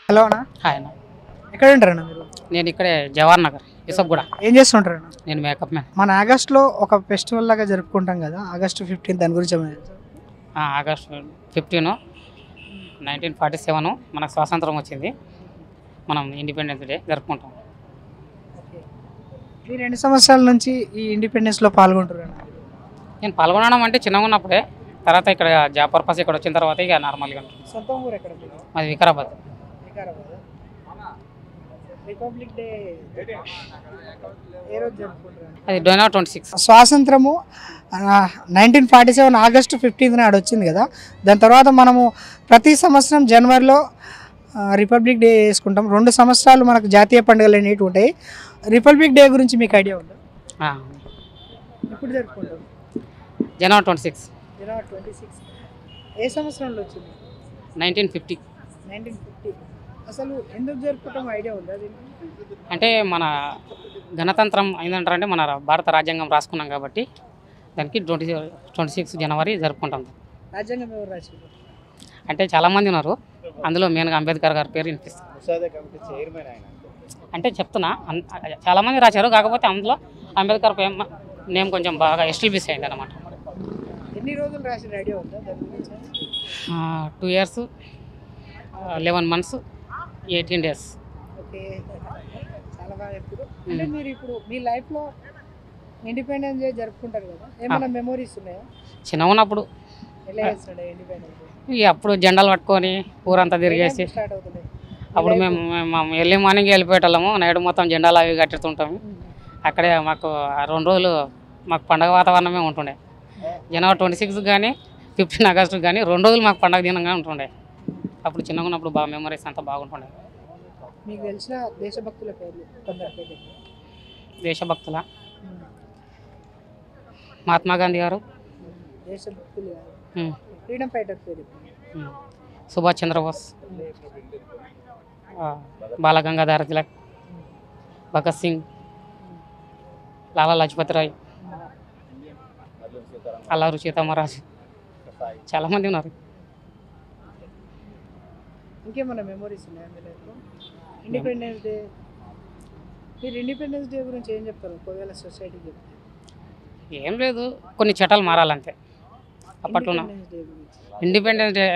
Hello అన్న hi అన్న ఎక్కడ ఉంటారన్న మీరు నేను ఇక్కడే జవహర్ నగర్ ఇసబ్ కూడా ఏం చేస్తుంటారన్న నేను మేకప్ మ్యాన్ మన ఆగస్ట్లో ఒక ఫెస్టివల్ లాగా జరుపుకుంటాం కదా ఆగస్టు ఫిఫ్టీన్త్ దాని గురించి ఏమైనా తెలుసా? August fifteen nineteen forty seven మనకు స్వాతంత్రం వచ్చింది మనం ఇండిపెండెన్స్ డే జరుపుకుంటాం మీరు ఎన్ని సంవత్సరాల నుంచి ఈ ఇండిపెండెన్స్లో పాల్గొంటున్నారు నేను పాల్గొనడం అంటే చిన్నగా ఉన్నప్పుడే తర్వాత ఇక్కడ జాబ్ పర్పస్ ఇక్కడ వచ్చిన తర్వాత ఇక నార్మల్గా ఉంటుంది సొంత ఊరు ఎక్కడ మీది? మాది వికారాబాద్ వికారాబాద్ రిపబ్లిక్ డే ఏ రోజు జరుపుకుంటారు అది డొనా ట్వంటీ సిక్స్ స్వాతంత్రము nineteen forty seven August fifteenth నాడు వచ్చింది కదా దాని తర్వాత మనము ప్రతి సంవత్సరం జనవరిలో ఆ, రిపబ్లిక్ డే చేసుకుంటాం రెండు సంవత్సరాలు మనకు జాతీయ పండుగలు అనేవి ఉంటాయి రిపబ్లిక్ డే గురించి మీకు ఐడియా ఉందా ఎప్పుడు జరుపుకుంటాం జనవరి ట్వంటీ సిక్స్ జనవరి ట్వంటీ సిక్స్ ఏ సంవత్సరంలో వచ్చింది నైన్టీన్ ఫిఫ్టీ నైన్టీన్ ఫిఫ్టీ అసలు ఎందుకు జరుపుకుంటాం ఐడియా ఉందా దీనికి అంటే మన గణతంత్రం అయిందంటారంటే మన భారత రాజ్యాంగం రాసుకున్నాం కాబట్టి దానికి ట్వంటీ ట్వంటీ సిక్స్ జనవరి జరుపుకుంటాం రాజ్యాంగం ఎవరు రాసింది అంటే చాలామంది ఉన్నారు అందులో మెయిన్గా అంబేద్కర్ గారి పేరు వినిపిస్తుంది అంటే చెప్తున్నా అన్- చాలామంది రాశారు కాకపోతే అందులో అంబేద్కర్ పేరు నేమ్ కొంచెం బాగా ఎస్టిల్బిస్ అయింది అనమాట ఎన్ని రోజులు రాసిన ఐడియా ఉందా దాని గురించి two years eleven months eighteen days okay చాలా బాగా చెప్పారు అంటే మీరు ఇప్పుడు మీ లైఫ్లో ఇండిపెండెన్స్ డే జరుపుకుంటారు కదా ఏమైనా మెమోరీస్ ఉన్నాయా చిన్న ఉన్నప్పుడు ఎలా చేస్తుండే ఇండిపెండెన్స్ డే ఇక అప్పుడు జెండాలు పట్టుకొని ఊరంతా తిరిగేసి స్టార్ట్ అవుతుంది అప్పుడు మేము మేము ఎర్లీ మార్నింగ్ వెళ్ళిపోయేటోళ్ళము నైట్ మొత్తం జెండాలు అవి కట్టుతుంటాము అక్కడే మాకు ఆ రెండు రోజులు మాకు పండగ వాతావరణమే ఉంటుండే జనవరి ట్వంటీ సిక్స్ కానీ ఫిఫ్టీన్ ఆగస్టు కానీ రెండు రోజులు మాకు పండగ దినంగా ఉంటుండే అప్పుడు చిన్నగా ఉన్నప్పుడు బాగా మెమరీస్ అంతా బాగుంటుండే మీకు తెలిసిన దేశభక్తుల పేర్లు కొందరు పేర్లు చెప్పండి. దేశభక్తుల మహాత్మా గాంధీ గారు దేశభక్తులు కాదు ఉమ్, ఫ్రీడమ్ ఫైటర్ పేరు చెప్పండి. ఉమ్. సుభాష్ చంద్రబోస్ ఆ, బాలగంగాధర తిలక్ భగత్ సింగ్ లాలా లజపతి రాయ్ అల్లారు సీతామహారాజు చాలామంది ఉన్నారు ఇంకేమైనా మెమోరీస్ ఉన్నాయా మీ లైఫ్లో ఇండిపెండెన్స్ డే మీరు ఇండిపెండెన్స్ డే గురించి ఏం చెప్తారు ఒకవేళ సొసైటీకి చెప్తే ఏం లేదు కొన్ని చట్టాలు మారాలంతే అప్పట్లో ఇండిపెండెన్స్ డే గురించి ఇండిపెండెన్స్ డే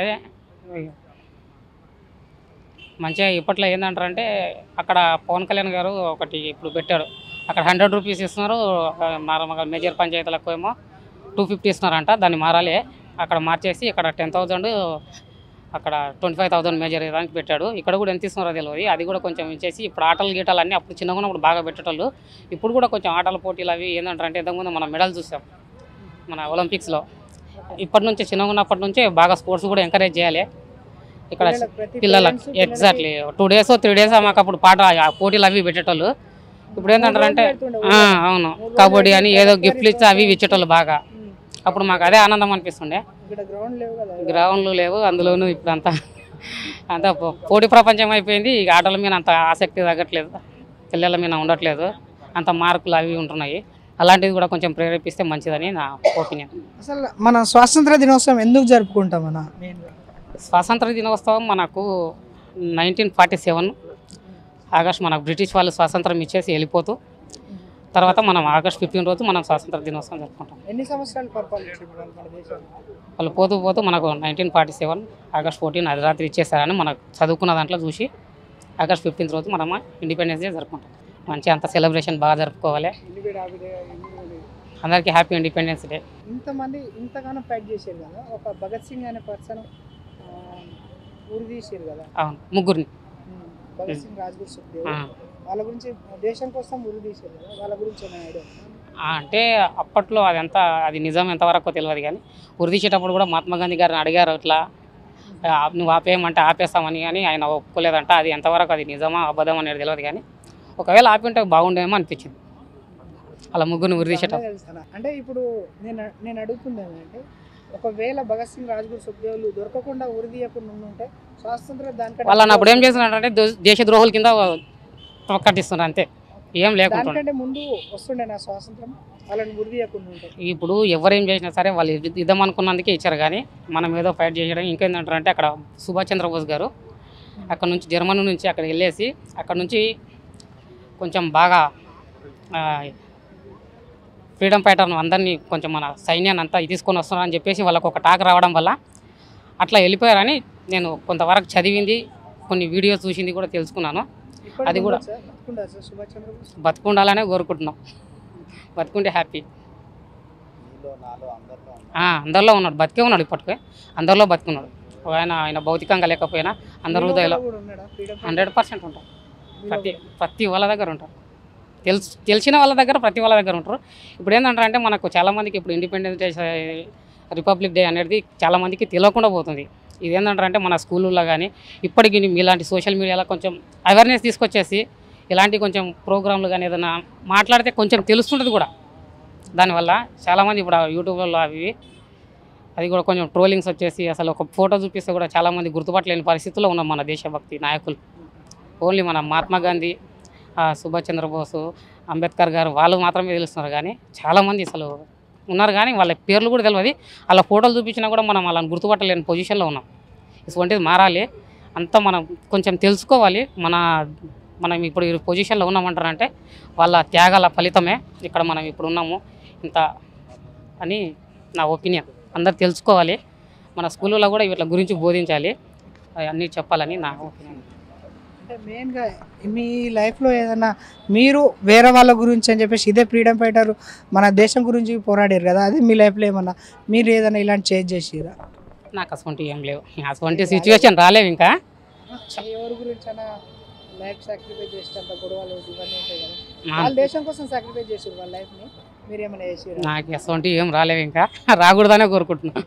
మంచిగా ఇప్పట్లో ఏంటంటారంటే అక్కడ పవన్ కళ్యాణ్ గారు ఒకటి ఇప్పుడు పెట్టాడు అక్కడ హండ్రెడ్ రూపీస్ ఇస్తున్నారు నార్మల్గా మేజర్ పంచాయతీలకు ఏమో టూ ఫిఫ్టీ ఇస్తున్నారంట దాన్ని మారాలి అక్కడ మార్చేసి ఇక్కడ టెన్ థౌజండ్ అక్కడ ట్వంటీ ఫైవ్ థౌసండ్ మేజర్ దానికి పెట్టాడు ఇక్కడ కూడా ఎంత ఇస్తున్నారో తెలియదు అది కూడా కొంచెం ఇచ్చేసి ఇప్పుడు ఆటలు గీటలు అన్నీ అప్పుడు చిన్నగా ఉన్నప్పుడు బాగా పెట్టేటోళ్ళు ఇప్పుడు కూడా కొంచెం ఆటల పోటీలు అవి ఏంటంటారంటే ఇంతకుముందు మనం మెడల్ చూసాం మన ఒలింపిక్స్లో ఇప్పటి నుంచి చిన్నగా ఉన్నప్పటి నుంచే బాగా స్పోర్ట్స్ కూడా ఎంకరేజ్ చేయాలి ఇక్కడ పిల్లలకు ప్రతి పిల్లలకు parents పిల్లలకి exactly two days three days మాకు అప్పుడు పాట ఆ పోటీలు అవి పెట్టేటోళ్ళు ఇప్పుడు ఏంటంటారంటే పెడుతుండే ఆ, అవును కబడ్డీ అని ఏదో గిఫ్ట్లు ఇచ్చి అవి ఇవి ఇచ్చేటోళ్ళు బాగా ఉమ్. అప్పుడు మాకు అదే ఆనందం అనిపిస్తుండే ఇక్కడ గ్రౌండ్ లేవు కదా గ్రౌండ్లు లేవు అందులోనూ ఇప్పుడు అంతా అంతా పో- పోటీ ప్రపంచం అయిపోయింది ఇక ఆటల మీద అంత ఆసక్తి తగ్గట్లేదు పిల్లల మీద ఉండట్లేదు అంత మార్కులు అవి ఉంటున్నాయి అలాంటివి కూడా కొంచెం ప్రేరేపిస్తే మంచిదని నా ఒపీనియన్ అసలు మన స్వాతంత్ర దినోత్సవం ఎందుకు జరుపుకుంటాం అన్న మెయిన్గా స్వాతంత్ర దినోత్సవం మనకు నైన్టీన్ ఫార్టీ సెవెన్ ఆగస్ట్ మనకు బ్రిటిష్ వాళ్ళు స్వాతంత్రం ఇచ్చేసి వెళ్ళిపోతూ తర్వాత మనం ఆగస్ట్ ఫిఫ్టీన్ రోజు మనం స్వాతంత్ర దినోత్సవం జరుపుకుంటాం ఎన్ని సంవత్సరాలు పరిపాలించింది వాళ్ళు మన దేశంలో వాళ్ళు పోతూ పోతూ మనకు nineteen forty seven August fourteen అర్ధరాత్రి ఇచ్చేసారని మనకు చదువుకున్న దాంట్లో చూసి ఆగస్ట్ ఫిఫ్టీన్త్ రోజు మనం ఇండిపెండెన్స్ డే జరుపుకుంటాం మంచి అంత సెలబ్రేషన్ బాగా జరుపుకోవాలి ఇండిపెండ్ ఆవిడే ఇండిపెండ్ అందరికీ హ్యాపీ ఇండిపెండెన్స్ డే ఇంతమంది ఇంతగానో ఫైట్ చేశారు కదా ఒక భగత్ సింగ్ అనే పర్సన్ ఊరి తీసారు కదా అవును ముగ్గురిని ఉమ్, భగత్ సింగ్ రాజ్గురు సుఖ్దేవ్ ఆ. వాళ్ళ గురించి దేశం కోసం ఉరి తీసారు కదా వాళ్ళ గురించి ఏమైనా ఐడియా ఉందా? ఆ, అంటే అప్పట్లో అది ఎంత అది నిజం ఎంతవరకు తెలియదు కానీ ఉరిదీసేటప్పుడు కూడా మహాత్మా గాంధీ గారిని అడిగారు ఇట్లా ఆ, నువ్వు ఆపేయమంటే ఆపేస్తామని కానీ ఆయన ఒప్పుకోలేదంట అది ఎంతవరకు అది నిజమా అబద్ధం అనేది తెలియదు కానీ ఒకవేళ ఆపి ఉంటే బాగుండేమో అనిపించింది అలా ముగ్గురిని అదే ఉరిదీసేటప్పుడు తెలుస్తానా అంటే ఇప్పుడు నేను నేను అడుగుతుంది ఏంటంటే ఒకవేళ భగత్ సింగ్ రాజ్గురు సుఖ్దేవ్లు దొరకకుండా ఉరి తీయకుండా ఉంటే స్వాతంత్రం దానికంటే వాళ్ళని అప్పుడు ఏం చేస్తున్నారంటే దో- దేశ ద్రోహుల కింద ప్రకటిస్తున్నారు అంతే ఏం లేకుండా దానికంటే ముందు వస్తుండే నా స్వాతంత్రం వాళ్ళని ఉరి తీయకుండా ఉంటే ఇప్పుడు ఎవరేం చేసినా సరే వాళ్ళు యుద్ధ- యుద్ధం అనుకున్నందుకే ఇచ్చారు కానీ మనం ఏదో ఫైట్ చేయడం ఇంకేంటంటారంటే అక్కడ సుభాష్ చంద్రబోస్ గారు అక్కడ నుంచి జర్మనీ నుంచి అక్కడ వెళ్ళేసి అక్కడ నుంచి కొంచెం బాగా ఫ్రీడమ్ ఫైటర్ను అందరినీ కొంచెం మన సైన్యాన్ని అంతా తీసుకొని వస్తున్నారని చెప్పేసి వాళ్ళకు ఒక టాక్ రావడం వల్ల అట్లా వెళ్ళిపోయారని నేను కొంతవరకు చదివింది కొన్ని వీడియోస్ చూసింది కూడా తెలుసుకున్నాను అది కూడా- సుభాష్ చంద్రబోస్ బతుకుండాలనే కోరుకుంటున్నాం బతుకుంటే హ్యాపీ ఆ, అందరిలో ఉన్నాడు బతికే ఉన్నాడు ఇప్పటికే అందరిలో బతుకున్నాడు ఆయన ఆయన భౌతికంగా లేకపోయినా అందరి హృదయలో హండ్రెడ్ పర్సెంట్ ఉంటారు ప్రతి ప్రతి వాళ్ళ దగ్గర ఉంటారు తెలుసు తెలిసిన వాళ్ళ దగ్గర ప్రతి వాళ్ళ దగ్గర ఉంటారు ఇప్పుడు ఏంటంటే అంటే మనకు చాలామందికి ఇప్పుడు ఇండిపెండెన్స్ డే రిపబ్లిక్ డే అనేది చాలామందికి తెలియకుండా పోతుంది ఇది ఏంటంటే అంటే మన స్కూళ్ళలో కానీ ఇప్పటికీ మీలాంటి సోషల్ మీడియాలో కొంచెం అవేర్నెస్ తీసుకొచ్చేసి ఇలాంటి కొంచెం ప్రోగ్రాంలు కానీ ఏదైనా మాట్లాడితే కొంచెం తెలుస్తుంటుంది కూడా దానివల్ల చాలామంది ఇప్పుడు ఆ యూట్యూబ్లో అవి ఇవి అది కూడా కొంచెం ట్రోలింగ్స్ వచ్చేసి అసలు ఒక ఫోటో చూపిస్తే కూడా చాలామంది గుర్తుపట్టలేని పరిస్థితుల్లో ఉన్నాం మన దేశభక్తి నాయకులు ఓన్లీ మన మహాత్మా గాంధీ ఆ, సుభాష్ చంద్రబోసు అంబేద్కర్ గారు వాళ్ళు మాత్రమే తెలుస్తున్నారు కానీ చాలామంది అసలు ఉన్నారు కానీ వాళ్ళ పేర్లు కూడా తెలియదు వాళ్ళ ఫోటోలు చూపించినా కూడా మనం వాళ్ళని గుర్తుపట్టలేని పొజిషన్లో ఉన్నాం ఇటువంటిది మారాలి అంతా మనం కొంచెం తెలుసుకోవాలి మన మనం ఇప్పుడు ఈ పొజిషన్లో ఉన్నామంటారంటే వాళ్ళ త్యాగాల ఫలితమే ఇక్కడ మనం ఇప్పుడు ఉన్నాము ఇంత అని నా ఒపీనియన్ అందరు తెలుసుకోవాలి మన స్కూళ్ళలో కూడా వీళ్ళ గురించి బోధించాలి అన్నీ చెప్పాలని నా ఒపీనియన్ అంటే మెయిన్గా మీ లైఫ్లో ఏదైనా మీరు వేరే వాళ్ళ గురించి అని చెప్పేసి ఇదే ఫ్రీడమ్ ఫైటర్ మన దేశం గురించి పోరాడారు కదా అదే మీ లైఫ్లో ఏమన్నా మీరు ఏదైనా ఇలాంటి చేంజ్ చేసిరా నాకు అటువంటి ఏం లేవు అటువంటి సిచ్యువేషన్ రాలేవు ఇంకా ఎవరి గురించి అయినా లైఫ్ సాక్రిఫైస్ చేసేంత గొడవలు ఇవన్నీ ఉంటాయి కదా నా- వాళ్ళ దేశం కోసం సాక్రిఫైస్ చేసారు వాళ్ళ లైఫ్ని మీరు ఏమైనా చేసిరా నాకు అటువంటి ఏం రాలేవు ఇంకా రాకూడదనే కోరుకుంటున్నాను